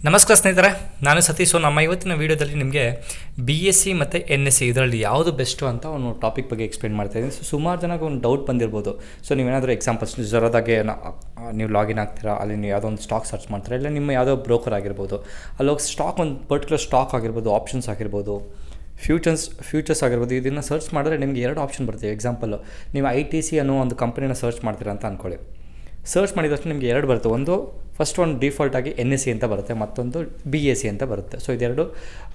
ನಮಸ್ಕಾರ ಸ್ನೇಹಿತರೆ ನಾನು ಸತೀಶ್ ಸೊ ನಮ್ಮ ಇವತ್ತಿನ ವೀಡಿಯೋದಲ್ಲಿ ನಿಮಗೆ ಬಿ ಎಸ್ ಸಿ ಮತ್ತು ಎನ್ ಎಸ್ ಸಿ ಇದರಲ್ಲಿ ಯಾವುದು ಬೆಸ್ಟು ಅಂತ ಒಂದು ಟಾಪಿಕ್ ಬಗ್ಗೆ ಎಕ್ಸ್ಪ್ಲೇನ್ ಮಾಡ್ತಾ ಇದ್ದೀನಿ ಸೊ ಸುಮಾರು ಜನಕ್ಕೆ ಒಂದು ಡೌಟ್ ಬಂದಿರ್ಬೋದು ಸೊ ನೀವೇನಾದರೂ ಎಕ್ಸಾಂಪಲ್ಸ್ ಜೊರದಾಗೆ ನೀವು ಲಾಗಿನ್ ಆಗ್ತೀರಾ ಅಲ್ಲಿ ನೀವು ಯಾವುದೋ ಒಂದು ಸ್ಟಾಕ್ ಸರ್ಚ್ ಮಾಡ್ತೀರಾ ಇಲ್ಲ ನಿಮ್ಮ ಯಾವುದೋ ಬ್ರೋಕರ್ ಆಗಿರ್ಬೋದು ಅಲ್ಲಿ ಹೋಗಿ ಸ್ಟಾಕ್ ಒಂದು ಪರ್ಟಿಕ್ಯುಲರ್ ಸ್ಟಾಕ್ ಆಗಿರ್ಬೋದು ಆಪ್ಷನ್ಸ್ ಆಗಿರ್ಬೋದು ಫ್ಯೂಚರ್ಸ್ ಫ್ಯೂಚರ್ಸ್ ಆಗಿರ್ಬೋದು ಇದನ್ನು ಸರ್ಚ್ ಮಾಡಿದ್ರೆ ನಿಮಗೆ ಎರಡು ಆಪ್ಷನ್ ಬರುತ್ತೆ ಎಕ್ಸಾಂಪಲ್ ನೀವು ಐ ಟಿ ಸಿ ಅನ್ನೋ ಒಂದು ಕಂಪನಿನ ಸರ್ಚ್ ಮಾಡ್ತೀರಾ ಅಂತ ಅಂದ್ಕೊಳ್ಳಿ ಸರ್ಚ್ ಮಾಡಿದ ತಕ್ಷಣ ನಿಮಗೆ ಎರಡು ಬರುತ್ತೆ ಒಂದು ಫಸ್ಟ್ ಒಂದು ಡಿಫಾಲ್ಟ್ ಆಗಿ ಎನ್ ಎಸ್ ಸಿ ಅಂತ ಬರುತ್ತೆ ಮತ್ತೊಂದು ಬಿ ಎಸ್ ಸಿ ಅಂತ ಬರುತ್ತೆ ಸೊ ಇದೆರಡು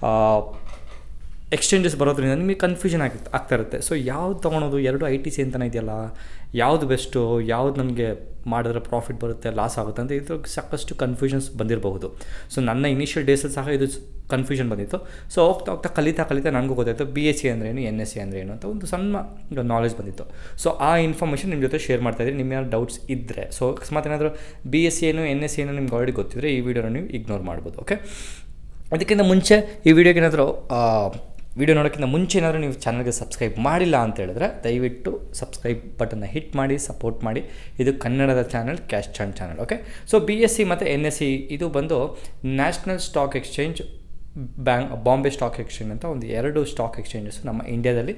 ಎಕ್ಸ್ಚೇಂಜಸ್ ಬರೋದ್ರಿಂದ ನಿಮಗೆ ಕನ್ಫ್ಯೂಷನ್ ಆಗಿ ಆಗ್ತಾ ಇರುತ್ತೆ ಸೊ ಯಾವ್ದು ತೊಗೊಳೋದು ಎರಡು ಐ ಟಿ ಸಿ ಅಂತಲೇ ಇದೆಯಲ್ಲ ಯಾವುದು ಬೆಸ್ಟು ಯಾವ್ದು ನಮಗೆ ಮಾಡಿದ್ರೆ ಪ್ರಾಫಿಟ್ ಬರುತ್ತೆ ಲಾಸ್ ಆಗುತ್ತೆ ಅಂತ ಇದ್ರ ಸಾಕಷ್ಟು ಕನ್ಫ್ಯೂಷನ್ಸ್ ಬಂದಿರಬಹುದು ಸೊ ನನ್ನ ಇನಿಷಿಯಲ್ ಡೇಸಲ್ಲಿ ಸಹ ಇದು ಕನ್ಫ್ಯೂಷನ್ ಬಂದಿತ್ತು ಸೊ ಹೋಗ್ತಾ ಹೋಗ್ತಾ ಕಲಿತಾ ಕಲಿತಾ ನನಗೂ ಗೊತ್ತಾಯಿತು ಬಿ ಎಸ್ ಸಿ ಅಂದರೆ ಏನು ಎನ್ ಎಸ್ ಸಿ ಅಂದರೆ ಏನು ಅಂತ ಒಂದು ಸಣ್ಣ ನಾಲೆಜ್ ಬಂದಿತ್ತು ಸೊ ಆ ಇನ್ಫಾರ್ಮೇಷನ್ ನಿಮ್ಮ ಜೊತೆ ಶೇರ್ ಮಾಡ್ತಾ ಇದ್ದೀನಿ ನಿಮ್ಮ ಏನಾದ್ರು ಡೌಟ್ಸ್ ಇದ್ದರೆ ಸೊ ಅಕಸ್ಮಾತ್ ಏನಾದರೂ ಬಿ ಎಸ್ ಸಿ ಏನು ಎನ್ ಎಸ್ ಸಿ ಏನು ನಿಮ್ಗೆ ಆಲ್ರೆಡಿ ಗೊತ್ತಿದ್ರೆ ಈ ವಿಡಿಯೋನ ನೀವು ಇಗ್ನೋರ್ ಮಾಡ್ಬೋದು ಓಕೆ ಅದಕ್ಕಿಂತ ಮುಂಚೆ ಈ ವಿಡಿಯೋಗೆ ಏನಾದರೂ ವಿಡಿಯೋ ನೋಡೋಕ್ಕಿಂತ ಮುಂಚೆ ಏನಾದರೂ ನೀವು ಚಾನಲ್ಗೆ ಸಬ್ಸ್ಕ್ರೈಬ್ ಮಾಡಿಲ್ಲ ಅಂತ ಹೇಳಿದ್ರೆ ದಯವಿಟ್ಟು ಸಬ್ಸ್ಕ್ರೈಬ್ ಬಟನ್ನ ಹಿಟ್ ಮಾಡಿ ಸಪೋರ್ಟ್ ಮಾಡಿ ಇದು ಕನ್ನಡದ channel cash chan channel okay so B S C ಮತ್ತು ಎನ್ ಎಸ್ ಸಿ ಇದು ಬಂದು national stock exchange bank Bombay stock exchange ಅಂತ ಒಂದು ಎರಡು ಸ್ಟಾಕ್ ಎಕ್ಸ್ಚೇಂಜಸ್ ನಮ್ಮ ಇಂಡಿಯಾದಲ್ಲಿ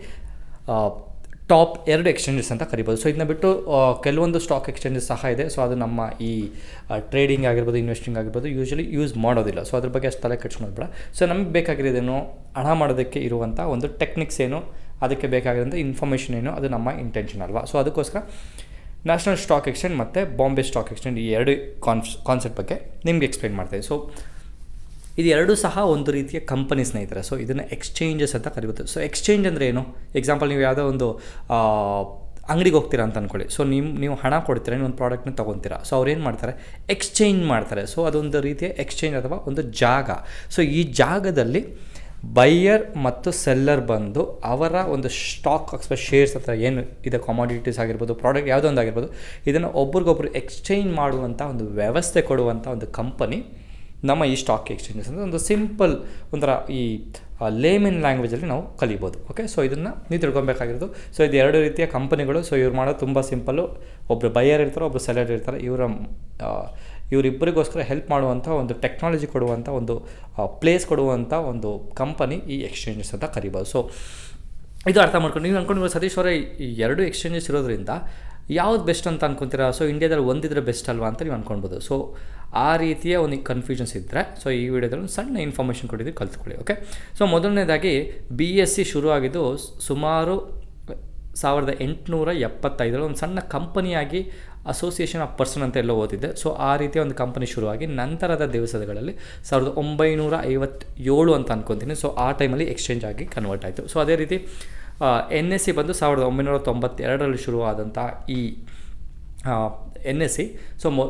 ಟಾಪ್ ಎರಡು ಎಕ್ಸ್ಚೇಂಜಸ್ ಅಂತ ಕರಿಬೋದು ಸೊ ಇದನ್ನ ಬಿಟ್ಟು ಕೆಲವೊಂದು ಸ್ಟಾಕ್ ಎಕ್ಸ್ಚೇಂಜಸ್ ಸಹ ಇದೆ ಸೊ ಅದು ನಮ್ಮ ಈ ಟ್ರೇಡಿಂಗ್ ಆಗಿರ್ಬೋದು ಇನ್ವೆಸ್ಟಿಂಗ್ ಆಗಿರ್ಬೋದು ಯೂಶ್ವಲಿ ಯೂಸ್ ಮಾಡೋದಿಲ್ಲ ಸೊ ಅದ್ರ ಬಗ್ಗೆ ಅಷ್ಟು ತಲೆ ಕೆಡ್ಸ್ಕೊಳೋದು ಬೇಡ ಸೊ ನಮಗೆ ಬೇಕಾಗಿರೋದೇನು ಹಣ ಮಾಡೋದಕ್ಕೆ ಇರುವಂಥ ಒಂದು ಟೆಕ್ನಿಕ್ಸ್ ಏನು ಅದಕ್ಕೆ ಬೇಕಾಗಿರೋಂಥ ಇನ್ಫಾರ್ಮೇಷನ್ ಏನು ಅದು ನಮ್ಮ ಇಂಟೆನ್ಷನ್ ಅಲ್ವಾ ಸೊ ಅದಕ್ಕೋಸ್ಕರ ನ್ಯಾಷನಲ್ ಸ್ಟಾಕ್ ಎಕ್ಸ್ಚೇಂಜ್ ಮತ್ತು ಬಾಂಬೆ ಸ್ಟಾಕ್ ಎಕ್ಸ್ಚೇಂಜ್ ಈ ಎರಡು ಕಾನ್ಸ್ ಕಾನ್ಸೆಪ್ಟ್ ಬಗ್ಗೆ ನಿಮ್ಗೆ ಎಕ್ಸ್ಪ್ಲೈನ್ ಮಾಡ್ತೀನಿ ಸೊ ಇದು ಎರಡೂ ಸಹ ಒಂದು ರೀತಿಯ ಕಂಪನಿ ಸ್ನೇಹಿತರೆ ಸೊ ಇದನ್ನು ಎಕ್ಸ್ಚೇಂಜಸ್ ಅಂತ ಕರಿಬೋದು ಸೊ ಎಕ್ಸ್ಚೇಂಜ್ ಅಂದರೆ ಏನು ಎಕ್ಸಾಂಪಲ್ ನೀವು ಯಾವುದೋ ಒಂದು ಅಂಗಡಿಗೆ ಹೋಗ್ತೀರಾ ಅಂತ ಅಂದ್ಕೊಳ್ಳಿ ಸೊ ನೀವು ನೀವು ಹಣ ಕೊಡ್ತೀರಾ ನೀವು ಒಂದು ಪ್ರಾಡಕ್ಟ್ನ ತೊಗೊತೀರಾ ಸೊ ಅವ್ರು ಏನು ಮಾಡ್ತಾರೆ ಎಕ್ಸ್ಚೇಂಜ್ ಮಾಡ್ತಾರೆ ಸೊ ಅದೊಂದು ರೀತಿಯ ಎಕ್ಸ್ಚೇಂಜ್ ಅಥವಾ ಒಂದು ಜಾಗ ಸೊ ಈ ಜಾಗದಲ್ಲಿ ಬೈಯರ್ ಮತ್ತು ಸೆಲ್ಲರ್ ಬಂದು ಅವರ ಒಂದು ಸ್ಟಾಕ್ ಅಥವಾ ಶೇರ್ಸ್ ಅಥವಾ ಏನು ಇದೆ ಕಾಮಾಡಿಟೀಸ್ ಆಗಿರ್ಬೋದು ಪ್ರಾಡಕ್ಟ್ ಯಾವುದೋ ಒಂದು ಆಗಿರ್ಬೋದು ಇದನ್ನು ಒಬ್ರಿಗೊಬ್ರು ಎಕ್ಸ್ಚೇಂಜ್ ಮಾಡುವಂಥ ಒಂದು ವ್ಯವಸ್ಥೆ ಕೊಡುವಂಥ ಒಂದು ಕಂಪನಿ ನಮ್ಮ ಈ ಸ್ಟಾಕ್ ಎಕ್ಸ್ಚೇಂಜಸ್ ಅಂದರೆ ಒಂದು ಸಿಂಪಲ್ ಒಂಥರ ಈ ಲೇಮೆನ್ ಲ್ಯಾಂಗ್ವೇಜಲ್ಲಿ ನಾವು ಕಲಿಬೋದು ಓಕೆ ಸೊ ಇದನ್ನು ನೀವು ತಿಳ್ಕೊಬೇಕಾಗಿರೋದು ಸೊ ಇದು ಎರಡು ರೀತಿಯ ಕಂಪನಿಗಳು ಸೊ ಇವ್ರು ಮಾಡೋದು ತುಂಬ ಸಿಂಪಲ್ಲು ಒಬ್ಬರು ಬೈಯರ್ ಇರ್ತಾರೆ ಒಬ್ಬರು ಸೆಲರ್ ಇರ್ತಾರೆ ಇವರ ಇವರಿಬ್ಬರಿಗೋಸ್ಕರ ಹೆಲ್ಪ್ ಮಾಡುವಂಥ ಒಂದು ಟೆಕ್ನಾಲಜಿ ಕೊಡುವಂಥ ಒಂದು ಪ್ಲೇಸ್ ಕೊಡುವಂಥ ಒಂದು ಕಂಪನಿ ಈ ಎಕ್ಸ್ಚೇಂಜಸ್ ಅಂತ ಕರಿಬೋದು ಸೊ ಇದು ಅರ್ಥ ಮಾಡ್ಕೊಂಡು ನೀವು ಅಂದ್ಕೊಂಡು ಸತೀಶ್ ಅವರೇ ಈ ಎರಡು ಎಕ್ಸ್ಚೇಂಜಸ್ ಇರೋದ್ರಿಂದ ಯಾವ್ದು ಬೆಸ್ಟ್ ಅಂತ ಅನ್ಕೊತೀರಾ ಸೊ ಇಂಡಿಯಾದಲ್ಲಿ ಒಂದಿದ್ರೆ ಬೆಸ್ಟ್ ಅಲ್ವಾ ಅಂತ ನೀವು ಅನ್ಕೊಳ್ಬೋದು ಸೊ ಆ ರೀತಿಯ ಒಂದು ಕನ್ಫ್ಯೂಷನ್ಸ್ ಇದ್ದರೆ ಸೊ ಈ ವಿಡಿಯೋದಲ್ಲಿ ಒಂದು ಸಣ್ಣ ಇನ್ಫಾರ್ಮೇಷನ್ ಕೊಟ್ಟಿದ್ದು ಕಲ್ತ್ಕೊಳ್ಳಿ ಓಕೆ ಸೊ ಮೊದಲನೇದಾಗಿ ಬಿ ಎಸ್ ಸಿ ಶುರುವಾಗಿದ್ದು ಸುಮಾರು ಸಾವಿರದ ಎಂಟುನೂರ ಎಪ್ಪತ್ತೈದರಲ್ಲಿ ಒಂದು ಸಣ್ಣ ಕಂಪನಿಯಾಗಿ ಅಸೋಸಿಯೇಷನ್ ಆಫ್ ಪರ್ಸನ್ ಅಂತ ಎಲ್ಲ ಓದಿದ್ದೆ ಸೊ ಆ ರೀತಿಯ ಒಂದು ಕಂಪನಿ ಶುರುವಾಗಿ ನಂತರದ ದಿವಸಗಳಲ್ಲಿ ಸಾವಿರದ ಒಂಬೈನೂರ ಐವತ್ತೇಳು ಅಂತ ಅನ್ಕೊತೀನಿ ಸೊ ಆ ಟೈಮಲ್ಲಿ ಎಕ್ಸ್ಚೇಂಜ್ ಆಗಿ ಕನ್ವರ್ಟ್ ಆಯಿತು ಸೊ ಅದೇ ರೀತಿ ಎನ್ ಎಸ್ ಸಿ ಬಂದು ಸಾವಿರದ ಒಂಬೈನೂರ ತೊಂಬತ್ತೆರಡರಲ್ಲಿ ಶುರುವಾದಂಥ ಈ ಎನ್ ಎಸ್ ಸಿ ಸೊ ಮೊ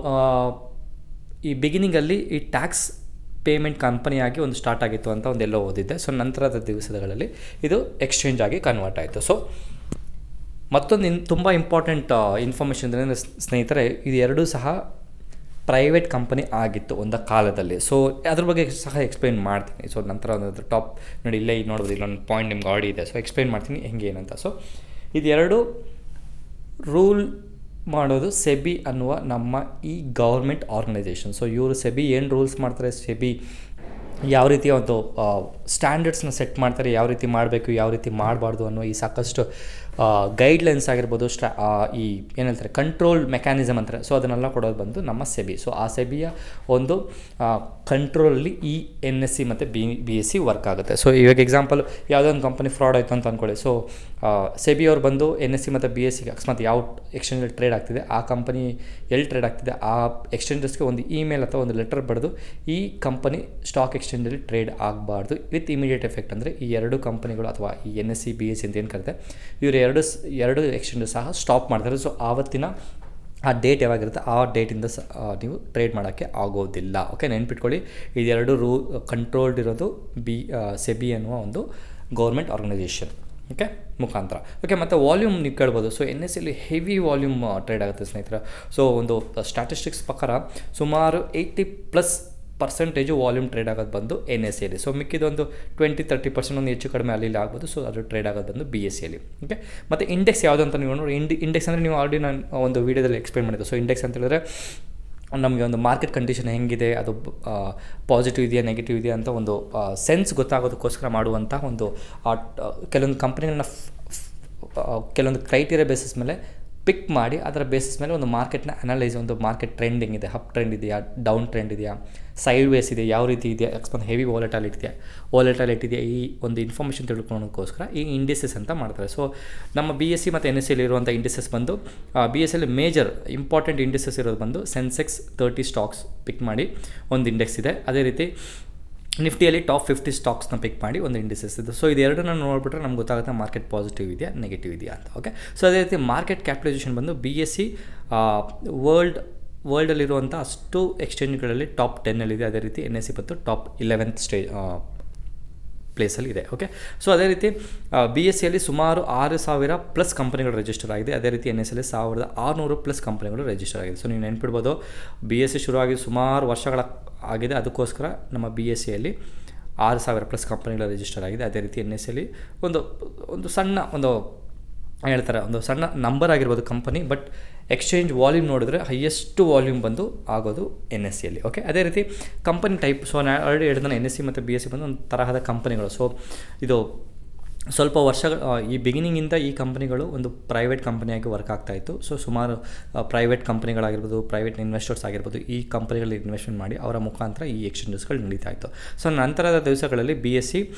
ಈ ಬಿಗಿನಿಂಗಲ್ಲಿ ಈ ಟ್ಯಾಕ್ಸ್ ಪೇಮೆಂಟ್ ಕಂಪನಿಯಾಗಿ ಒಂದು ಸ್ಟಾರ್ಟ್ ಆಗಿತ್ತು ಅಂತ ಒಂದೆಲ್ಲೋ ಓದಿದ್ದೆ ಸೊ ನಂತರದ ದಿವಸಗಳಲ್ಲಿ ಇದು ಎಕ್ಸ್ಚೇಂಜ್ ಆಗಿ ಕನ್ವರ್ಟ್ ಆಯಿತು ಸೊ ಮತ್ತೊಂದು ಇನ್ ತುಂಬ ಇಂಪಾರ್ಟೆಂಟ್ ಇನ್ಫಾರ್ಮೇಷನ್ ಅಂದರೆ ಸ್ನೇಹಿತರೆ ಇದು ಎರಡೂ ಸಹ ಪ್ರೈವೇಟ್ ಕಂಪನಿ ಆಗಿತ್ತು ಒಂದು ಕಾಲದಲ್ಲಿ ಸೊ ಅದ್ರ ಬಗ್ಗೆ ಸಹ ಎಕ್ಸ್ಪ್ಲೈನ್ ಮಾಡ್ತೀನಿ ಸೊ ನಂತರ ಒಂದು ಟಾಪ್ ನೋಡಿ ಇಲ್ಲೇ ನೋಡ್ಬೋದು ಇಲ್ಲೊಂದು ಪಾಯಿಂಟ್ ನಿಮ್ಗೆ ಆಡಿ ಇದೆ ಸೊ ಎಕ್ಸ್ಪ್ಲೈನ್ ಮಾಡ್ತೀನಿ ಹೆಂಗೆ ಏನಂತ ಸೊ ಇದೆರಡು ರೂಲ್ ಮಾಡೋದು ಸೆಬಿ ಅನ್ನುವ ನಮ್ಮ ಈ ಗೌರ್ಮೆಂಟ್ ಆರ್ಗನೈಸೇಷನ್ ಸೊ ಇವರು ಸೆಬಿ ಏನು ರೂಲ್ಸ್ ಮಾಡ್ತಾರೆ ಸೆಬಿ ಯಾವ ರೀತಿಯ ಒಂದು ಸ್ಟ್ಯಾಂಡರ್ಡ್ಸ್ನ ಸೆಟ್ ಮಾಡ್ತಾರೆ ಯಾವ ರೀತಿ ಮಾಡಬೇಕು ಯಾವ ರೀತಿ ಮಾಡಬಾರ್ದು ಅನ್ನೋ ಈ ಸಾಕಷ್ಟು ಗೈಡ್ಲೈನ್ಸ್ ಆಗಿರ್ಬೋದು ಸ್ಟ್ರಾ ಈ ಏನು ಹೇಳ್ತಾರೆ ಕಂಟ್ರೋಲ್ ಮೆಕ್ಯಾನಿಸಮ್ ಅಂತಾರೆ ಸೊ ಅದನ್ನೆಲ್ಲ ಕೊಡೋದು ಬಂದು ನಮ್ಮ ಸೆಬಿ ಸೊ ಆ ಸೆಬಿಯ ಒಂದು ಕಂಟ್ರೋಲಲ್ಲಿ ಈ ಎನ್ ಎಸ್ ಸಿ ಮತ್ತು B B S C work ಆಗುತ್ತೆ ಸೊ ಇವಾಗ ಎಕ್ಸಾಂಪಲ್ ಯಾವುದೋ ಒಂದು ಕಂಪನಿ ಫ್ರಾಡ್ ಆಯಿತು ಅಂತ ಅಂದ್ಕೊಳ್ಳಿ ಸೊ ಸೆಬಿ ಅವ್ರು ಬಂದು ಎನ್ ಎಸ್ ಸಿ ಮತ್ತು ಬಿ ಎಸ್ ಸಿಗೆ ಅಕಸ್ಮಾತ್ ಯಾವ ಎಕ್ಸ್ಚೇಂಜಲ್ಲಿ ಟ್ರೇಡ್ ಆಗ್ತಿದೆ ಆ ಕಂಪನಿ ಎಲ್ಲಿ ಟ್ರೇಡ್ ಆಗ್ತಿದೆ ಆ ಎಕ್ಸ್ಚೇಂಜಸ್ಗೆ ಒಂದು ಇಮೇಲ್ ಅಥವಾ ಒಂದು ಲೆಟರ್ ಬರೆದು ಈ ಕಂಪನಿ ಸ್ಟಾಕ್ ಎಕ್ಸ್ಚೇಂಜಲ್ಲಿ ಟ್ರೇಡ್ ಆಗಬಾರ್ದು ವಿತ್ ಇಮಿಡಿಯೇಟ್ ಎಫೆಕ್ಟ್ ಅಂದರೆ ಈ ಎರಡು ಕಂಪನಿಗಳು ಅಥವಾ ಈ N S C B S C ಅಂತ ಏನು ಕರೀತೆ ಇವರು ಎರಡು ಎರಡು ಎಕ್ಸ್ಚೇಂಜಸ್ ಸಹ ಸ್ಟಾಪ್ ಮಾಡ್ತಾರೆ ಸೊ ಆವತ್ತಿನ ಆ ಡೇಟ್ ಯಾವಾಗಿರುತ್ತೆ ಆ ಡೇಟಿಂದ ಸ ನೀವು ಟ್ರೇಡ್ ಮಾಡೋಕ್ಕೆ ಆಗೋದಿಲ್ಲ ಓಕೆ ನೆನ್ಪಿಟ್ಕೊಳ್ಳಿ ಇದೆರಡು ರೂ ಕಂಟ್ರೋಲ್ಡ್ ಇರೋದು ಬಿ ಸೆಬಿ ಅನ್ನುವ ಒಂದು ಗೌರ್ಮೆಂಟ್ ಆರ್ಗನೈಸೇಷನ್ ಓಕೆ ಮುಖಾಂತರ ಓಕೆ ಮತ್ತು ವಾಲ್ಯೂಮ್ ನೀವು ಕೇಳ್ಬೋದು ಸೊ ಎನ್ ಎಸ್ ಸಿಲಿ ಹೆವಿ ವಾಲ್ಯೂಮ್ ಟ್ರೇಡ್ ಆಗುತ್ತೆ ಸ್ನೇಹಿತರೆ ಸೊ ಒಂದು ಸ್ಟ್ಯಾಟಿಸ್ಟಿಕ್ಸ್ ಪ್ರಕಾರ ಸುಮಾರು eighty plus percentage volume trade ಆಗೋದು ಬಂದು ಎನ್ ಎಸ್ ಸಿಯಲ್ಲಿ ಸೊ ಮಿಕ್ಕಿದೊಂದು ಟ್ವೆಂಟಿ ತರ್ಟಿ ಪರ್ಸೆಂಟ್ ಒಂದು ಹೆಚ್ಚು ಕಡಿಮೆ ಅಲ್ಲಿ ಇಲ್ಲಿ ಆಗ್ಬೋದು ಸೊ ಅದು ಟ್ರೇಡ್ ಆಗೋದು ಬಂದು ಬಿ ಎಸ್ ಸಿಯಲ್ಲಿ ಓಕೆ ಮತ್ತು ಇಂಡೆಕ್ಸ್ ಯಾವುದು ಅಂತ ನೀವು ನೋಡಿ ಇಂಡಿ ಇಂಡೆಕ್ಸ್ ಅಂದರೆ ನೀವು ಆಲ್ರೆಡಿ ನಾನು ಒಂದು ವೀಡಿಯೋದಲ್ಲಿ ಎಕ್ಸ್ಪ್ಲೇನ್ ಮಾಡಿದ್ದೆ ಸೊ ಇಂಡೆಕ್ಸ್ ಅಂತ ಹೇಳಿದ್ರೆ ನಮಗೆ ಒಂದು ಮಾರ್ಕೆಟ್ ಕಂಡೀಷನ್ ಹೆಂಗಿದೆ ಅದು ಪಾಸಿಟಿವ್ ಇದೆಯಾ ನೆಗೆಟಿವ್ ಇದೆಯಾ ಅಂತ ಒಂದು ಸೆನ್ಸ್ ಗೊತ್ತಾಗೋದಕ್ಕೋಸ್ಕರ ಮಾಡುವಂಥ ಒಂದು ಆ, ಟ- ಕೆಲವೊಂದು ಕಂಪ್ನಿಗಳನ್ನ ಕೆಲವೊಂದು ಕ್ರೈಟೀರಿಯಾ ಬೇಸಿಸ್ ಮೇಲೆ ಪಿಕ್ ಮಾಡಿ ಅದರ ಬೇಸಿಸ್ ಮೇಲೆ ಒಂದು ಮಾರ್ಕೆಟ್ನ ಅನಲೈಸ್ ಒಂದು ಮಾರ್ಕೆಟ್ ಟ್ರೆಂಡಿಂಗ್ ಇದೆ ಅಪ್ ಟ್ರೆಂಡ್ ಇದೆಯಾ ಡೌನ್ ಟ್ರೆಂಡ್ ಇದೆಯಾ ಸೈಡ್ ವೇಸ್ ಇದೆ ಯಾವ ರೀತಿ ಇದೆಯಾ ಎಕ್ಸ್ಪನ್ ಹೆವಿ ವಾಲೆಟಾಲಿಟಿ ಇದೆಯಾ ವಾಲೆಟಾಲಿಟಿ ಇದೆಯಾ ಈ ಒಂದು ಇನ್ಫಾರ್ಮೇಷನ್ ತಿಳ್ಕೊಳ್ಳೋದಕ್ಕೋಸ್ಕರ ಈ ಇಂಡಿಸಸ್ ಅಂತ ಮಾಡ್ತಾರೆ ಸೊ ನಮ್ಮ ಬಿ ಎಸ್ ಸಿ ಮತ್ತು ಎನ್ ಎಸ್ ಸಿಲಿ ಇರುವಂಥ ಇಂಡಿಸಸ್ ಬಂದು B S C major important indices ಇರೋದು ಬಂದು ಸೆನ್ಸೆಕ್ಸ್ ತರ್ಟಿ ಸ್ಟಾಕ್ಸ್ ಪಿಕ್ ಮಾಡಿ ಒಂದು ಇಂಡೆಕ್ಸ್ ಇದೆ ಅದೇ ರೀತಿ ನಿಫ್ಟಿಯಲ್ಲಿ ಟಾಪ್ ಫಿಫ್ಟಿ ಸ್ಟಾಕ್ಸ್ನ ಪಿಕ್ ಮಾಡಿ ಒಂದು ಇಂಡಿಸಸ್ ಇದೆ ಸೊ ಇದೆರಡನ್ನ ನೋಡಿಬಿಟ್ರೆ ನಮ್ಗೆ ಗೊತ್ತಾಗುತ್ತೆ ಮಾರ್ಕೆಟ್ ಪಾಸಿಟಿವ್ ಇದೆಯಾ ನೆಗೆಟಿವ್ ಇದೆಯಾ ಅಂತ ಓಕೆ ಸೊ ಅದೇ ರೀತಿ ಮಾರ್ಕೆಟ್ ಕ್ಯಾಪಿಟಲೈಸೇಷನ್ ಬಂದು ಬಿ ಎಸ್ ಸಿ ವರ್ಲ್ಡ್ ವರ್ಲ್ಡಲ್ಲಿರುವಂಥ ಅಷ್ಟು ಎಕ್ಸ್ಚೇಂಜ್ಗಳಲ್ಲಿ ಟಾಪ್ ಟೆನ್ನಲ್ಲಿದೆ ಅದೇ ರೀತಿ ಎನ್ ಎಸ್ ಸಿ ಬಂದು ಟಾಪ್ ಇಲೆವೆಂತ್ ಸ್ಟೇಜ್ ಪ್ಲೇಸಲ್ಲಿ ಇದೆ ಓಕೆ ಸೊ ಅದೇ ರೀತಿ ಬಿ ಎಸ್ ಸಿಯಲ್ಲಿ ಸುಮಾರು ಆರು ಸಾವಿರ ಪ್ಲಸ್ ಕಂಪನಿಗಳು ರಿಜಿಸ್ಟರ್ ಆಗಿದೆ ಅದೇ ರೀತಿ ಎನ್ ಎಸ್ ಅಲ್ಲಿ ಸಾವಿರದ ಆರುನೂರು ಪ್ಲಸ್ ಕಂಪನಿಗಳು ರಿಜಿಸ್ಟರ್ ಆಗಿದೆ ಸೊ ನೀವು ನೆನ್ಪಿಡ್ಬೋದು ಬಿ ಎಸ್ ಸಿ ಶುರುವಾಗಿ ಸುಮಾರು ವರ್ಷಗಳ ಆಗಿದೆ ಅದಕ್ಕೋಸ್ಕರ ನಮ್ಮ ಬಿ ಎಸ್ ಸಿಯಲ್ಲಿ ಆರು ಸಾವಿರ ಪ್ಲಸ್ ಕಂಪನಿಗಳು ರಿಜಿಸ್ಟರ್ ಆಗಿದೆ ಅದೇ ರೀತಿ ಎನ್ ಎಸ್ ಸಿಯಲ್ಲಿ ಒಂದು ಒಂದು ಸಣ್ಣ ಒಂದು ಹೇಳ್ತಾರೆ ಒಂದು ಸಣ್ಣ ನಂಬರ್ ಆಗಿರ್ಬೋದು ಕಂಪನಿ ಬಟ್ ಎಕ್ಸ್ಚೇಂಜ್ ವಾಲ್ಯೂಮ್ ನೋಡಿದ್ರೆ ಹೈಯೆಸ್ಟ್ ವಾಲ್ಯೂಮ್ ಬಂದು ಆಗೋದು ಎನ್ ಎಸ್ ಸಿಯಲ್ಲಿ ಓಕೆ ಅದೇ ರೀತಿ ಕಂಪನಿ ಟೈಪ್ ಸೊ ನಾನು ಆಲ್ರೆಡಿ ಹೇಳಿದ್ರೆ ಎನ್ ಎಸ್ ಸಿ ಮತ್ತು ಬಿ ಎಸ್ ಸಿ ಬಂದು ಒಂದು ತರಹದ ಕಂಪನಿಗಳು ಸೊ ಇದು ಸ್ವಲ್ಪ ವರ್ಷಗಳ ಈ ಬಿಗಿನಿಂಗಿಂದ ಈ ಕಂಪನಿಗಳು ಒಂದು ಪ್ರೈವೇಟ್ ಕಂಪನಿಯಾಗಿ ವರ್ಕ್ ಆಗ್ತಾಯಿತ್ತು ಸೊ ಸುಮಾರು ಪ್ರೈವೇಟ್ ಕಂಪನಿಗಳಾಗಿರ್ಬೋದು ಪ್ರೈವೇಟ್ ಇನ್ವೆಸ್ಟರ್ಸ್ ಆಗಿರ್ಬೋದು ಈ ಕಂಪನಿಗಳಲ್ಲಿ ಇನ್ವೆಸ್ಟ್ಮೆಂಟ್ ಮಾಡಿ ಅವರ ಮುಖಾಂತರ ಈ ಎಕ್ಸ್ಚೇಂಜಸ್ಗಳು ನಡೀತಾ ಇತ್ತು ಸೊ ನಂತರದ ದಿವಸಗಳಲ್ಲಿ ಬಿ ಎಸ್ ಸಿ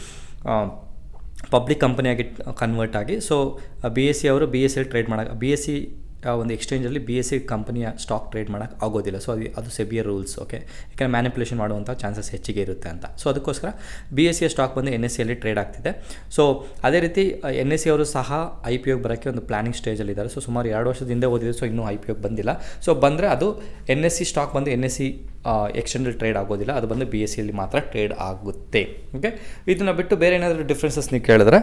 ಪಬ್ಲಿಕ್ ಕಂಪನಿಯಾಗಿ ಕನ್ವರ್ಟ್ ಆಗಿ ಸೊ ಬಿ ಎಸ್ ಸಿ ಅವರು ಬಿ ಎಸ್ ಸಿ ಟ್ರೇಡ್ ಮಾಡೋಕೆ ಬಿ ಎಸ್ ಸಿ ಒಂದು ಎಕ್ಸ್ಚೇಂಜಲ್ಲಿ ಬಿ ಎಸ್ ಸಿ ಕಂಪನಿಯ ಸ್ಟಾಕ್ ಟ್ರೇಡ್ ಮಾಡೋಕ್ಕೆ ಆಗೋದಿಲ್ಲ ಸೊ ಅದು ಅದು ಸೆಬಿಯ ರೂಲ್ಸ್ ಓಕೆ ಯಾಕಂದರೆ ಮ್ಯಾನಿಪುಲೇಷನ್ ಮಾಡುವಂಥ ಚಾನ್ಸಸ್ ಹೆಚ್ಚಿಗೆ ಇರುತ್ತೆ ಅಂತ ಸೊ ಅದಕ್ಕೋಸ್ಕರ ಬಿ ಎಸ್ ಸಿಯ ಸ್ಟಾಕ್ ಬಂದು ಎನ್ ಎಸ್ ಸಿಯಲ್ಲಿ ಟ್ರೇಡ್ ಆಗ್ತಿದೆ ಸೊ ಅದೇ ರೀತಿ ಎನ್ ಎಸ್ ಸಿ ಅವರು ಸಹ ಐ ಪಿ ಒಗೆ ಬರೋಕ್ಕೆ ಒಂದು ಪ್ಲಾನಿಂಗ್ ಸ್ಟೇಜಲ್ಲಿದ್ದಾರೆ ಸೊ ಸುಮಾರು ಎರಡು ವರ್ಷದ ಹಿಂದೆ ಓದಿದೆ ಸೊ ಇನ್ನೂ ಐ ಪಿ ಒಗೆ ಬಂದಿಲ್ಲ ಸೊ ಬಂದರೆ ಅದು ಎನ್ ಎಸ್ ಸಿ ಸ್ಟಾಕ್ ಬಂದು ಎನ್ ಎಸ್ ಸಿ ಎಕ್ಸ್ಚೇಂಜಲ್ಲಿ ಟ್ರೇಡ್ ಆಗೋದಿಲ್ಲ ಅದು ಬಂದು ಬಿ ಎಸ್ ಸಿಯಲ್ಲಿ ಮಾತ್ರ ಟ್ರೇಡ್ ಆಗುತ್ತೆ ಓಕೆ ಇದನ್ನು ಬಿಟ್ಟು ಬೇರೆ ಏನಾದರೂ ಡಿಫ್ರೆನ್ಸಸ್ ನೀವು ಕೇಳಿದ್ರೆ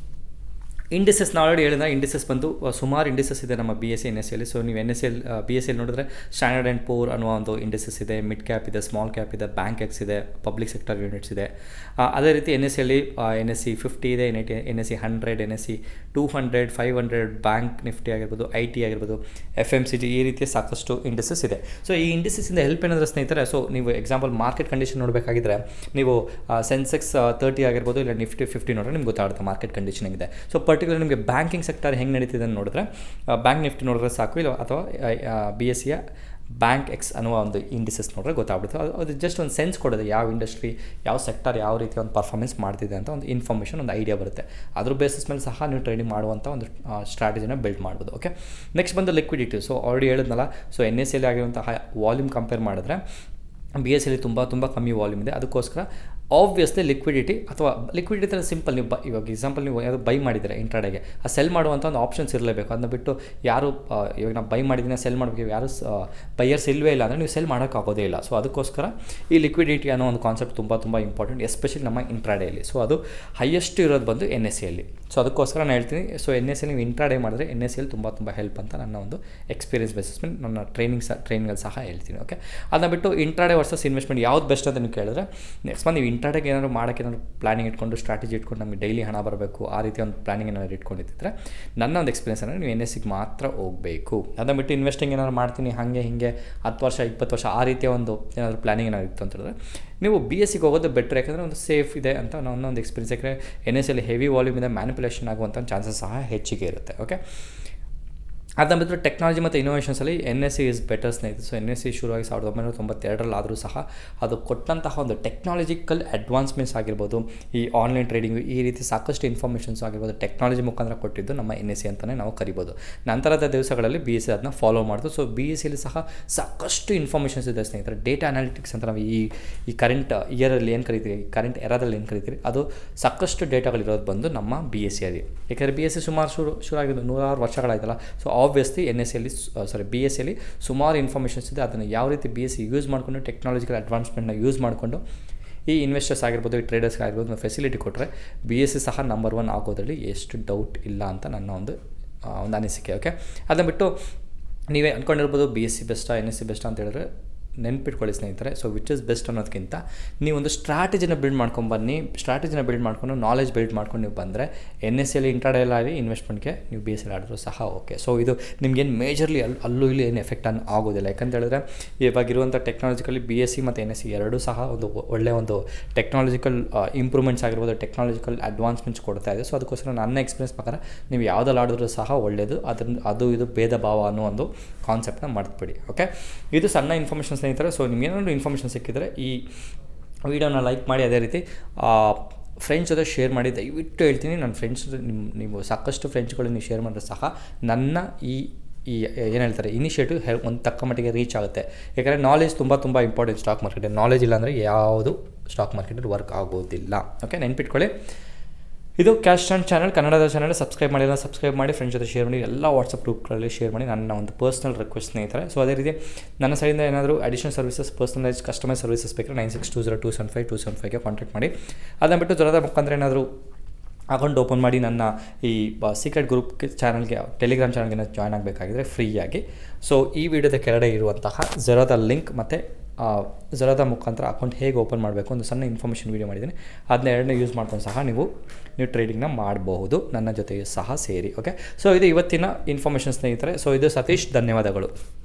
ಇಂಡಿಸಸ್ ನಾವು ಆಲ್ರೆಡಿ ಹೇಳಿದ್ರೆ ಇಂಡಿಸಸ್ ಬಂದು ಅಹ್, ಸುಮಾರು ಇಂಡಿಸಸ್ ಇದೆ ನಮ್ಮ B S C N S ಸಿಯಲ್ಲಿ ಸೊ ನೀವು N S L B S C ನೋಡಿದ್ರೆ ಸ್ಟ್ಯಾಂಡರ್ಡ್ ಆ್ಯಂಡ್ ಪೋರ್ ಅನ್ನುವ ಒಂದು ಇಂಡಿಸಸ್ ಇದೆ ಮಿಡ್ ಕ್ಯಾಪ್ ಇದೆ ಸ್ಮಾಲ್ ಕ್ಯಾಪ್ ಇದೆ ಬ್ಯಾಂಕ್ ಎಕ್ಸ್ ಇದೆ ಪಬ್ಲಿಕ್ ಸೆಕ್ಟರ್ ಯೂನಿಟ್ಸ್ ಇದೆ ಆ, ಅದೇ ರೀತಿ ಎನ್ ಎಸ್ ಸಿಯಲ್ಲಿ ಎನ್ ಎಸ್ ಸಿ ಫಿಫ್ಟಿ ಇದೆ N I T N S C hundred N S C two hundred five hundred bank Nifty ಆಗಿರ್ಬೋದು ಐ ಟಿ ಆಗಿರ್ಬೋದು ಎಫ್ ಎಮ್ ಸಿ ಜಿ ಈ ರೀತಿಯ ಸಾಕಷ್ಟು ಇಂಡಿಸಸ್ ಇದೆ ಸೊ ಈ ಇಂಡಿಸಸ್ಸಿಂದ ಹೆಲ್ಪ್ ಏನಾದರೂ ಸ್ನೇಹಿತರೆ ಸೊ ನೀವು ಎಕ್ಸಾಂಪಲ್ ಮಾರ್ಕೆಟ್ ಕಂಡೀಷನ್ ನೋಡಬೇಕಾಗಿದ್ರೆ ನೀವು ಸೆನ್ಸೆಕ್ಸ್ ತರ್ಟಿ ಆಗಿರ್ಬೋದು ಇಲ್ಲ ನಿಫ್ಟಿ ಫಿಫ್ಟಿ ನೋಡಿದ್ರೆ ನಿಮ್ಗೆ ಗೊತ್ತಾಗುತ್ತೆ ಮಾರ್ಕೆಟ್ ಕಂಡೀಷನ್ ಇದೆ ಸೊ ಪರ್ಟಿಕ್ಯುಲರ್ ನಿಮಗೆ ಬ್ಯಾಂಕಿಂಗ್ ಸೆಕ್ಟರ್ ಹೆಂಗೆ ನಡೀತಿದೆ ಅಂತ ನೋಡಿದ್ರೆ ಬ್ಯಾಂಕ್ ನಿಫ್ಟಿ ನೋಡಿದ್ರೆ ಸಾಕು ಇಲ್ಲ ಅಥವಾ ಬಿ ಎಸ್ ಸಿಯ ಬ್ಯಾಂಕ್ ಎಕ್ಸ್ ಅನ್ನುವ ಒಂದು ಇಂಡಿಸಸ್ ನೋಡಿದ್ರೆ ಗೊತ್ತಾಗ್ಬಿಡುತ್ತೆ ಅದು ಅದು ಜಸ್ಟ್ ಒಂದು ಸೆನ್ಸ್ ಕೊಡೋದು ಯಾವ ಇಂಡಸ್ಟ್ರಿ ಯಾವ ಸೆಕ್ಟರ್ ಯಾವ ರೀತಿ ಒಂದು ಪರ್ಫಾರ್ಮೆನ್ಸ್ ಮಾಡ್ತಿದೆ ಅಂತ ಒಂದು ಇನ್ಫಾರ್ಮೇಷನ್ ಒಂದು ಐಡಿಯಾ ಬರುತ್ತೆ ಅದ್ರ ಬೇಸಿಸ್ ಮೇಲೆ ಸಹ ನೀವು ಟ್ರೇಡಿಂಗ್ ಮಾಡುವಂಥ ಒಂದು ಸ್ಟ್ರಾಟಜಿನ ಬಿಲ್ಡ್ ಮಾಡ್ಬೋದು ಓಕೆ ನೆಕ್ಸ್ಟ್ ಬಂದು ಲಿಕ್ವಿಡಿಟಿ ಸೊ ಆಲ್ರೆಡಿ ಹೇಳಿದ್ನಲ್ಲ ಸೊ ಎನ್ ಎಸ್ ಎಲ್ಲಿ ಆಗಿರುವಂತಹ ವಾಲ್ಯೂಮ್ ಕಂಪೇರ್ ಮಾಡಿದ್ರೆ ಬಿ ಎಸ್ ಸಿಲಿ ತುಂಬ ತುಂಬ ಕಮ್ಮಿ ವಾಲ್ಯೂಮ್ ಇದೆ ಅದಕ್ಕೋಸ್ಕರ ಆಬ್ವಿಯಸ್ಲಿ ಲಿಕ್ವಿಡಿಟಿ ಅಥವಾ ಲಿಕ್ವಿಡಿಟಿ ಥರ ಸಿಂಪಲ್ ನೀವು ಬ ಇವಾಗ ಎಕ್ಸಾಂಪಲ್ ನೀವು ಯಾವುದು ಬೈ ಮಾಡಿದರೆ ಇಂಟ್ರಾಡೆಗೆ ಆ ಸೆಲ್ ಮಾಡುವಂಥ ಒಂದು ಆಪ್ಷನ್ಸ್ ಇರಲೇಬೇಕು ಅದನ್ನ ಬಿಟ್ಟು ಯಾರು ಆ, ಇವಾಗ ನಾವು ಬೈ ಮಾಡಿದ್ದೀನಿ ಸೆಲ್ ಮಾಡಬೇಕು ಯಾರು ಬೈಯರ್ಸ್ ಇಲ್ಲವೇ ಇಲ್ಲ ಅಂದರೆ ನೀವು ಸೆಲ್ ಮಾಡೋಕ್ಕಾಗೋದೇ ಇಲ್ಲ ಸೊ ಅದಕ್ಕೋಸ್ಕರ ಈ ಲಿಕ್ವಿಡಿಟಿ ಅನ್ನೋ ಒಂದು ಕಾನ್ಸೆಪ್ಟ್ ತುಂಬ ತುಂಬ ಇಂಪಾರ್ಟೆಂಟ್ ಎಸ್ಪೆಷಲಿ ನಮ್ಮ ಇಂಟ್ರಾಡೆಯಲ್ಲಿ ಸೊ ಅದು ಹೈಯೆಸ್ಟ್ ಇರೋದು ಬಂದು ಎನ್ ಎಸ್ ಸಿಯಲ್ಲಿ ಸೊ ಅದಕ್ಕೋಸ್ಕರ ನಾನು ಹೇಳ್ತೀನಿ ಸೊ ಎನ್ ಎಸ್ ನೀವು ಇಂಟ್ರಾಡೇ ಮಾಡಿದ್ರೆ ಎನ್ ಎಸ್ ಸಿಯಲ್ಲಿ ತುಂಬ ತುಂಬ ಹೆಲ್ಪ್ ಅಂತ ನನ್ನ ಒಂದು ಎಕ್ಸ್ಪೀರಿಯನ್ಸ್ ಬೇಸಿಸ್ ಮೇಲೆ ನನ್ನ ಟ್ರೈನಿಂಗ್ ಸಹ ಟ್ರೈನಿಂಗಲ್ಲಿ ಸಹ ಹೇಳ್ತೀನಿ ಓಕೆ ಅದನ್ನ ಬಿಟ್ಟು ಇಂಟ್ರಾಡೇ ವರ್ಸಸ್ ಇನ್ವೆಸ್ಟ್ಮೆಂಟ್ ಯಾವ್ದು ಬೆಸ್ಟ್ ಅಂತ ನೀವು ಕೇಳಿದ್ರೆ ನೆಕ್ಸ್ಟ್ ಬಂದು ನೀವು ಇಂಟ್ರಾಡೇಗೆ ಏನಾದ್ರು ಮಾಡೋಕ್ಕೆ ಏನಾದ್ರು ಪ್ಲಾನಿಂಗ್ ಇಟ್ಕೊಂಡು ಸ್ಟ್ರಾಟಜಿ ಇಟ್ಕೊಂಡು ನಮಗೆ ಡೈಲಿ ಹಣ ಬರಬೇಕು ಆ ರೀತಿ ಒಂದು ಪ್ಲಾನಿಂಗ್ ಏನಾದ್ರು ಇಟ್ಕೊಂಡಿದ್ದರೆ ನನ್ನ ಒಂದು ಎಕ್ಸ್ಪೀರಿಯನ್ಸ್ ಅಂದರೆ ನೀವು ಎನ್ ಎಸ್ ಸಿಗೆ ಮಾತ್ರ ಹೋಗಬೇಕು ಅದನ್ನ ಬಿಟ್ಟು ಇನ್ವೆಸ್ಟಿಂಗ್ ಏನಾದ್ರು ಮಾಡ್ತೀನಿ ಹಾಗೆ ಹಿಂಗೆ ಹತ್ತು ವರ್ಷ ಇಪ್ಪತ್ತು ವರ್ಷ ಆ ರೀತಿಯ ಒಂದು ಏನಾದರೂ ಪ್ಲಾನಿಂಗ್ ಏನಾದ್ರು ಇತ್ತು ಅಂತ ಹೇಳಿದ್ರೆ ನೀವು ಬಿ ಎಸ್ ಸಿಗೆ ಹೋಗೋದು ಬೆಟ್ರ್ ಯಾಕಂದರೆ ಒಂದು ಸೇಫ್ ಇದೆ ಅಂತ ನನ್ನ ಒಂದು ಎಕ್ಸ್ಪೀರಿಯನ್ಸ್ ಯಾಕಂದರೆ ಎನ್ ಎಸ್ ಅಲ್ಲಿ ಹೆವಿ ವಾಲ್ಯೂಮ್ ಇದೆ ಮ್ಯಾನಿಪುಲೇಷನ್ ಆಗುವಂಥ ಚಾನ್ಸಸ್ ಸಹ ಹೆಚ್ಚಿಗೆ ಇರುತ್ತೆ ಓಕೆ ಅದನ್ನ ಬಿಟ್ಟರೆ ಟೆಕ್ನಾಲಜಿ ಮತ್ತು ಇನೋವೇಷನ್ಸಲ್ಲಿ N S C is better ಸ್ನೇಹಿತರೆ ಸೊ ಎನ್ ಎಸ್ ಸಿ ಶುರುವಾಗಿ ಸಾವಿರದ ಒಂಬೈನೂರ ತೊಂಬತ್ತೆರಡರಲ್ಲಿ ಆದರೂ ಸಹ ಅದು ಕೊಟ್ಟಂತಹ ಒಂದು ಟೆಕ್ನಾಲಜಿಕಲ್ ಅಡ್ವಾನ್ಸ್ಮೆಂಟ್ಸ್ ಆಗಿರ್ಬೋದು ಈ ಆನ್ಲೈನ್ ಟ್ರೇಡಿಂಗು ಈ ರೀತಿ ಸಾಕಷ್ಟು ಇನ್ಫಾರ್ಮೇಷನ್ಸ್ ಆಗಿರ್ಬೋದು ಟೆಕ್ನಾಲಜಿ ಮುಖಾಂತರ ಕೊಟ್ಟಿದ್ದು ನಮ್ಮ ಎನ್ ಎಸ್ ಸಿ ಅಂತಲೇ ನಾವು ಕರಿಬೋದು ನಂತರದ ದಿವಸಗಳಲ್ಲಿ ಬಿ ಎಸ್ ಸಿ ಅದನ್ನ ಫಾಲೋ ಮಾಡಿದ್ರು ಸೊ ಬಿ ಎಸ್ ಸಿಲಿ ಸಹ ಸಾಕಷ್ಟು ಇನ್ಫಾರ್ಮೇಷನ್ಸ್ ಇದೆ ಸ್ನೇಹಿತರೆ ಡೇಟಾ ಅನಾಲಿಟಿಕ್ಸ್ ಅಂತ ನಾವು ಈ ಈ ಕರೆಂಟ್ ಇಯರಲ್ಲಿ ಏನು ಕರಿತೀವಿ ಕರೆಂಟ್ ಎರಾದಲ್ಲಿ ಏನು ಕರಿತೀವಿ ಅದು ಸಾಕಷ್ಟು ಡೇಟಾಗಳಿರೋದು ಬಂದು ನಮ್ಮ ಬಿ ಎಸ್ ಸಿ ಅಲ್ಲಿ ಯಾಕಂದರೆ ಬಿ ಎಸ್ ಸಿ ಸುಮಾರು ಶುರು ಶುರು ಆಗಿದ್ದು ನೂರಾರು ವರ್ಷಗಳಾಯ್ತಲ್ಲ ಸೊ ಆಬ್ವಿಯಸ್ಲಿ ಎನ್ ಎಸ್ ಸಿಯಲ್ಲಿ ಸಾರಿ ಬಿ ಎಸ್ ಸಿಯಲ್ಲಿ ಸುಮಾರು ಇನ್ಫಾರ್ಮೇಷನ್ಸ್ ಇದೆ ಅದನ್ನು ಯಾವ ರೀತಿ ಬಿ ಎಸ್ ಸಿ ಯೂಸ್ ಮಾಡಿಕೊಂಡು ಟೆಕ್ನಾಲಜಿಕಲ್ ಅಡ್ವಾನ್ಸ್ಮೆಂಟ್ನ ಯೂಸ್ ಮಾಡಿಕೊಂಡು ಈ ಇನ್ವೆಸ್ಟರ್ಸ್ ಆಗಿರ್ಬೋದು ಈ ಟ್ರೇಡರ್ಸ್ ಆಗಿರ್ಬೋದು ಫೆಸಿಲಿಟಿ ಕೊಟ್ಟರೆ ಬಿ ಎಸ್ ಸಿ ಸಹ ನಂಬರ್ ಒನ್ ಆಗೋದ್ರಲ್ಲಿ ಎಷ್ಟು ಡೌಟ್ ಇಲ್ಲ ಅಂತ ನನ್ನ ಒಂದು ಆ, ಒಂದು ಅನಿಸಿಕೆ ಓಕೆ ಅದನ್ನ ಬಿಟ್ಟು ನೀವೇ ಅಂದ್ಕೊಂಡಿರ್ಬೋದು ಬಿ ಎಸ್ ಸಿ ಬೆಸ್ಟಾ ಎನ್ ಎಸ್ ಸಿ ಬೆಸ್ಟಾ ಅಂತ ಹೇಳಿದ್ರೆ ನೆನ್ಪಿಟ್ಕೊಳ್ಳಿ ಸ್ನೇಹಿತರೆ ಸೊ ವಿಚ್ ಇಸ್ ಬೆಸ್ಟ್ ಅನ್ನೋದಕ್ಕಿಂತ ನೀವು ಒಂದು ಸ್ಟ್ರಾಟಜಿನ ಬಿಲ್ಡ್ ಮಾಡ್ಕೊಂಬನ್ನಿ ಸ್ಟ್ರಾಟಜಿನ ಬಿಲ್ಡ್ ಮಾಡ್ಕೊಂಡು ನಾಲೆಜ್ ಬಿಲ್ಡ್ ಮಾಡ್ಕೊಂಡು ನೀವು ಬಂದರೆ ಎನ್ ಎಸ್ ಎಲ್ಲಿ ಇಂಟ್ರಾಡೇಲ್ ಆಗಿ ಇನ್ವೆಸ್ಟ್ಮೆಂಟ್ಗೆ ನೀವು ಬಿ ಎಸ್ ಎಲ್ ಆಡಿದ್ರು ಸಹ ಓಕೆ ಸೊ ಇದು ನಿಮ್ಗೇನು ಮೇಜರ್ಲಿ ಅಲ್ಲಿ ಅಲ್ಲೂ ಇಲ್ಲಿ ಏನು ಎಫೆಕ್ಟ್ ಅನ್ನು ಆಗೋದಿಲ್ಲ ಯಾಕಂತ ಹೇಳಿದ್ರೆ ಇವಾಗಿರುವಂಥ ಟೆಕ್ನಾಲಜಿಕಲಿ ಬಿ ಎಸ್ ಸಿ ಮತ್ತು ಎನ್ ಎಸ್ ಸಿ ಎರಡೂ ಸಹ ಒಂದು ಒಳ್ಳೆಯ ಒಂದು ಟೆಕ್ನಾಲಜಿಕಲ್ ಇಂಪ್ರೂವ್ಮೆಂಟ್ಸ್ ಆಗಿರ್ಬೋದು ಟೆಕ್ನಾಲಜಿಕಲ್ ಅಡ್ವಾನ್ಸ್ಮೆಂಟ್ಸ್ ಕೊಡ್ತಾ ಇದೆ ಸೊ ಅದಕ್ಕೋಸ್ಕರ ನನ್ನ ಎಕ್ಸ್ಪೀರಿಯನ್ಸ್ ಪ್ರಕಾರ ನೀವು ಯಾವುದಲ್ಲಿ ಆಡಿದ್ರೂ ಸಹ ಒಳ್ಳೆಯದು ಅದನ್ನು ಅದು ಇದು ಭೇದ ಭಾವ ಅನ್ನೋ ಒಂದು ಕಾನ್ಸೆಪ್ಟ್ನ ಮರ್ತ್ಬಿಡಿ ಓಕೆ ಇದು ಸಣ್ಣ ಇನ್ಫಾರ್ಮೇಷನ್ ಸ್ನೇಹಿತರೆ ಸೊ ನಿಮ್ಗೇನಾದ್ರು ಇನ್ಫಾರ್ಮೇಷನ್ ಸಿಕ್ಕಿದ್ರೆ ಈ ವಿಡಿಯೋನ ಲೈಕ್ ಮಾಡಿ ಅದೇ ರೀತಿ ಫ್ರೆಂಡ್ಸ್ ಜೊತೆ ಶೇರ್ ಮಾಡಿ ದಯವಿಟ್ಟು ಹೇಳ್ತೀನಿ ನನ್ನ ಫ್ರೆಂಡ್ಸ್ ನಿಮ್ಮ ನೀವು ಸಾಕಷ್ಟು ಫ್ರೆಂಡ್ಸ್ಗಳು ನೀವು ಶೇರ್ ಮಾಡಿದ್ರೆ ಸಹ ನನ್ನ ಈ ಈ ಏನು ಹೇಳ್ತಾರೆ ಇನಿಷಿಯೇಟಿವ್ ಹೆ ಒಂದು ತಕ್ಕ ಮಟ್ಟಿಗೆ ರೀಚ್ ಆಗುತ್ತೆ ಯಾಕಂದರೆ ನಾಲೆಜ್ ತುಂಬ ತುಂಬ ಇಂಪಾರ್ಟೆಂಟ್ ಸ್ಟಾಕ್ ಮಾರ್ಕೆಟ್ ನಾಲೆಜ್ ಇಲ್ಲ ಅಂದರೆ ಯಾವುದು ಸ್ಟಾಕ್ ಮಾರ್ಕೆಟಲ್ಲಿ ವರ್ಕ್ ಆಗೋದಿಲ್ಲ ಓಕೆ ನೆನ್ಪಿಟ್ಕೊಳ್ಳಿ ಇದು ಕ್ಯಾಶ್ ಆ್ಯಂಡ್ ಚಾನಲ್ ಕನ್ನಡದ ಚಾನಲ್ ಸಬ್ಸ್ಕ್ರೈಬ್ ಮಾಡಿಲ್ಲ ಸಬ್ಸ್ಕ್ರೈಬ್ ಮಾಡಿ ಫ್ರೆಂಡ್ಸ್ ಜೊತೆ ಶೇರ್ ಮಾಡಿ ಎಲ್ಲ ವಾಟ್ಸಪ್ ಗ್ರೂಪ್ಗಳಲ್ಲಿ ಶೇರ್ ಮಾಡಿ ನನ್ನ ಒಂದು ಪರ್ಸ್ನಲ್ ರಿಕ್ವೆಸ್ಟ್ ಸ್ನೇಹಿತರೆ ಸೊ ಅದೇ ರೀತಿ ನನ್ನ ಸೈಡಿಂದ ಏನಾದರೂ additional services personalise customise services ಬೇಕಾದ್ರೆ nine six two zero two seven five two seven ಫೈವ್ಗೆ ಕಾಂಟ್ಯಾಕ್ಟ್ ಮಾಡಿ ಅದನ್ನು ಬಿಟ್ಟು ಜ್ವರದ ಮುಖಾಂತರ ಏನಾದರೂ ಅಕೌಂಟ್ ಓಪನ್ ಮಾಡಿ ನನ್ನ ಈ ಸೀಕ್ರೆಟ್ ಗ್ರೂಪ್ಗೆ ಚಾನಲ್ಗೆ ಟೆಲಿಗ್ರಾಮ್ ಚಾನಲ್ಗೆ ಜಾಯ್ನ್ ಆಗಬೇಕಾಗಿದ್ರೆ ಫ್ರೀಯಾಗಿ ಸೊ ಈ ವಿಡಿಯೋದ ಕೆಳಗಡೆ ಇರುವಂತಹ ಜೆರೋದ ಲಿಂಕ್ ಮತ್ತು ಜೆರೋದ ಮುಖಾಂತರ ಅಕೌಂಟ್ ಹೇಗೆ ಓಪನ್ ಮಾಡಬೇಕು ಒಂದು ಸಣ್ಣ ಇನ್ಫಾರ್ಮೇಷನ್ ವೀಡಿಯೋ ಮಾಡಿದ್ದೀನಿ ಅದನ್ನ ಎರಡನೇ ಯೂಸ್ ಮಾಡ್ಕೊಂಡು ಸಹ ನೀವು ನೀವು ಟ್ರೇಡಿಂಗ್ನ ಮಾಡಬಹುದು ನನ್ನ ಜೊತೆಗೆ ಸಹ ಸೇರಿ ಓಕೆ ಸೊ ಇದು ಇವತ್ತಿನ ಇನ್ಫಾರ್ಮೇಷನ್ ಸ್ನೇಹಿತರೆ ಸೊ ಇದು ಸತೀಶ್ ಧನ್ಯವಾದಗಳು